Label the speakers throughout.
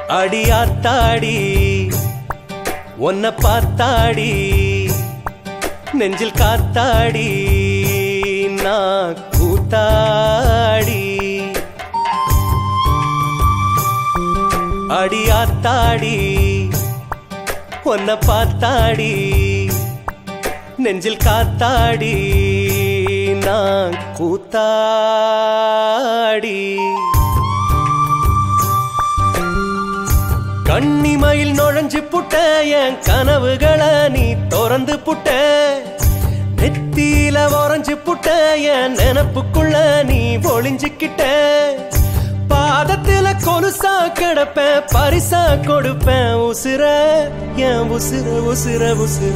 Speaker 1: அடியாத்தாடி உன்னை பார்த்தாடி நெஞ்சில் காத்தாடி நான் கூத்தாடி அடியாத்தாடி உன்னை பார்த்தாடி நெஞ்சில் காத்தாடி நான் கூத்தாடி கண்ணிமையில் நுழைஞ்சு புட்ட என் கனவுகளை நீ திறந்து புட்ட நெத்தியில உறைஞ்சு புட்ட என் நினப்புக்குள்ள நீ ஒளிஞ்சுக்கிட்ட பாதத்துல கொலுசா கிடப்பேன் பரிசா கொடுப்பேன் உசுர என் உசுர உசுர உசுர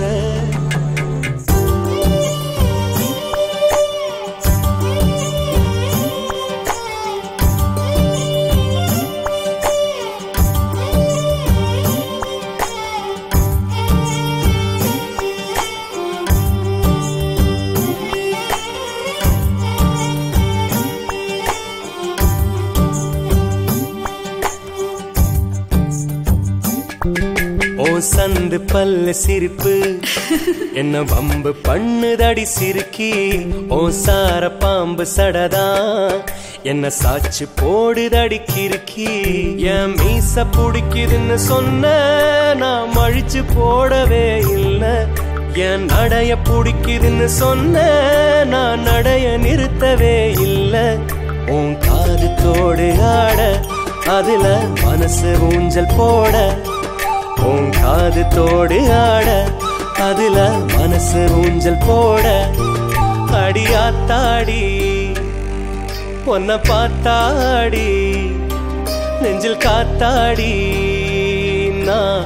Speaker 1: ஓ சந்து பல்ல சிரிப்பு என்ன வம்பு பண்ணுதடி சிரிக்கி ஓ சார பாம்பு சடதா என்ன சாச்சு போடுதடி கிறுக்கி என் மீச பிடிக்குதுன்னு சொன்ன நான் மழிச்சு போடவே இல்லை என் நடைய பிடிக்குதுன்னு சொன்ன நான் நடைய நிறுத்தவே இல்லை உன் காது தோடு ஆட அதுல மனசு ஊஞ்சல் போட உன் காது தோடு ஆட அதுல மனசு ஊஞ்சல் போட அடியாத்தாடி உன்னை பார்த்தாடி நெஞ்சில் காத்தாடி நான்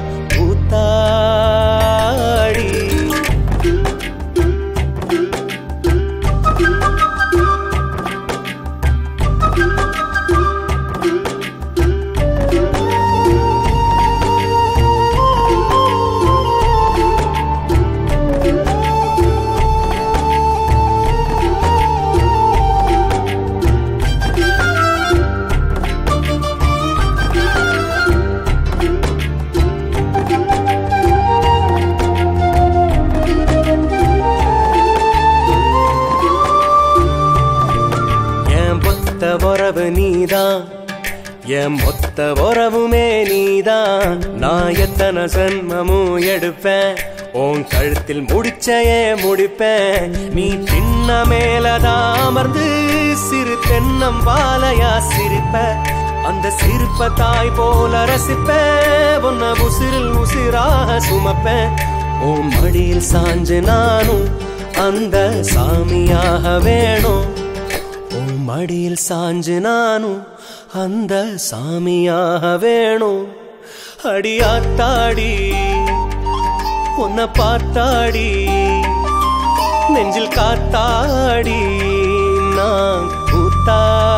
Speaker 1: கூத்தாடி என் மொத்த உறவு நீதான் என் மொத்த உறவுமே நீதான் நான் எத்தனை ஜன்மமும் எடுப்பேன் உன் கழுத்தில் முடிச்சையே முடிப்பேன் நீ பின்ன மேலதான் அமர்ந்து சிறு தென்னம் பாலையா சிரிப்ப அந்த சிரிப்ப தாய் போல ரசிப்பேன் உன்னை உசிரில் உசிராக சுமப்பேன் உன் மடியில் சாஞ்சு நானும் அந்த சாமியாக வேணும் உன் மடியில் சாஞ்சு நானும் அந்த சாமியாக வேணும் அடியாத்தாடி உன்னை பார்த்தாடி நெஞ்சில் காத்தாடி நான் கூத்தாடி